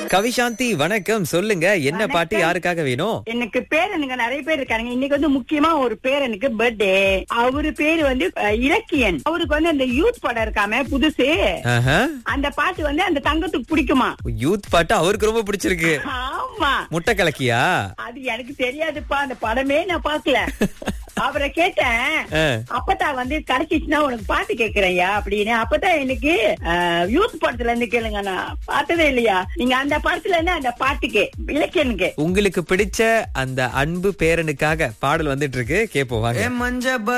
கவிசாந்தி வணக்கம் சொல்லுங்க என்ன பாட்டு யாருக்காக வேணும் எனக்கு பேரனுங்க நிறைய பேர் இருக்காங்க இன்னைக்கு வந்து முக்கியமா ஒரு பேரனுக்கு பர்த்டே அவரு பேரு வந்து அஹ், இலக்கியன் அவருக்கு வந்து அந்த யூத் படம் இருக்காம புதுசு ஆஹா. அந்த பாட்டு வந்து அந்த தங்கத்துக்கு பிடிக்குமா யூத் பாட்டு அவருக்கு ரொம்ப பிடிச்சிருக்கு ஆமா முட்டை கலக்கியா அது எனக்கு தெரியாதுப்பா அந்த படமே நான் பாக்கல அவரை கேட்டேன் ஆ. அப்பதா வந்து கிடைச்சிச்சுன்னா உனக்கு பாட்டு கேக்குறையா அப்படின்னு அப்பதான் எனக்கு அஹ், யூத் படத்துல இருந்து கேளுங்க நான் பார்த்ததே இல்லையா நீங்க அந்த படத்துல இருந்து அந்த பாட்டுக்கு இலக்கியனுக்கு உங்களுக்கு பிடிச்ச அந்த அன்பு பேரனுக்காக பாடல் வந்துட்டு இருக்கு கேப்போம் வாங்க மஞ்ச